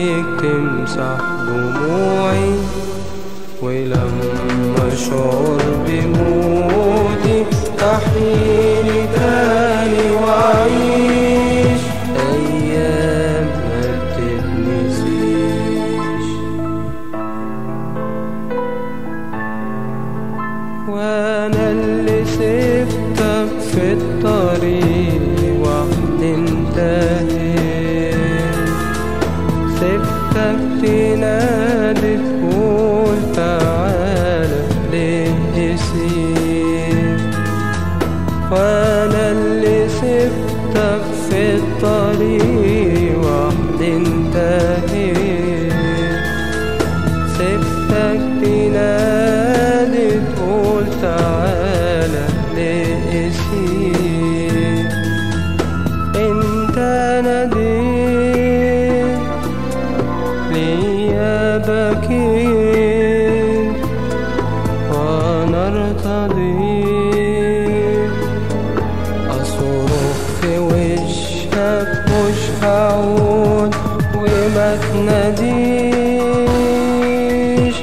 ألاقيك تمسح دموعي ولما أشعر بموتي أحييني تاني وأعيش أيام ما بتتنسيش وانا اللي سبتك في الطريق وحدي انتهيت سبتك تنادي تقول تعالى ليه اسير وانا اللي سبتك في الطريق وحدي انتهيت سبتك تنادي تقول تعالى لقسيت انت ناديت ليا بكيت وانا ارتضيت اصرخ في وشك مش هعود وما تناديش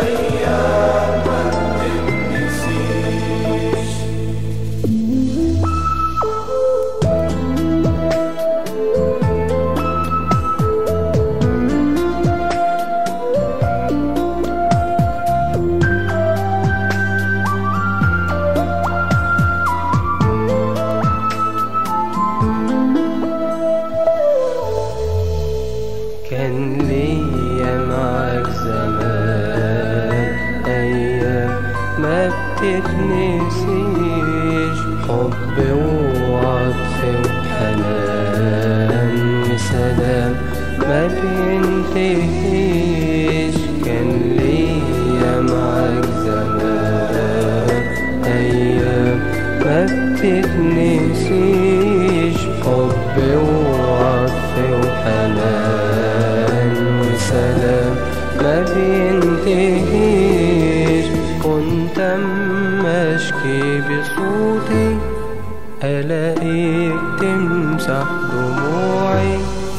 كان ليا معاك زمان أيام ما بتتنسيش حب وعطف وحنان وسلام ما بينتهيش كان ليا معاك زمان أيام ما بتتنسيش حب وعطف وحنان وسلام ما بينتهيش كنت أما أشكي بصوتي ألاقيك تمسح دموعي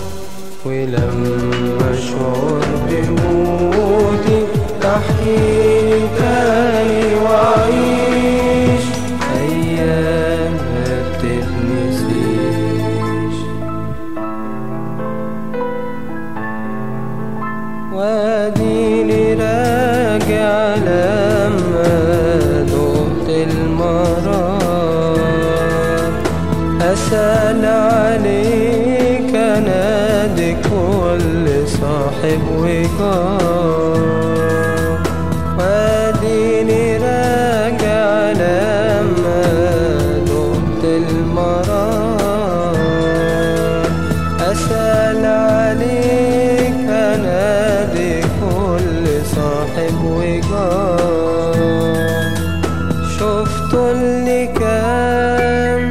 ولما أشعر بموتي أحيي تاني وأعيش أيام ما بتتنسيش واديني راجع لما دقت المرار أسأل عليك أنادي كل صاحب وجار واديني راجع لما دقت المرار أسأل عليك أنادي كل صاحب وجار شفت اللي كان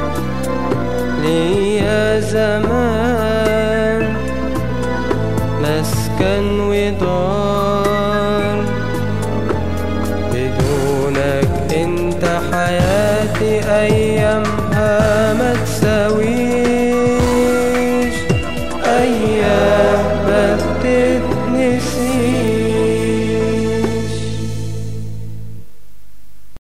ليا زمان مسكن ودار بدونك انت حياتي ايامها ما تساويش ايام ما بتتنسي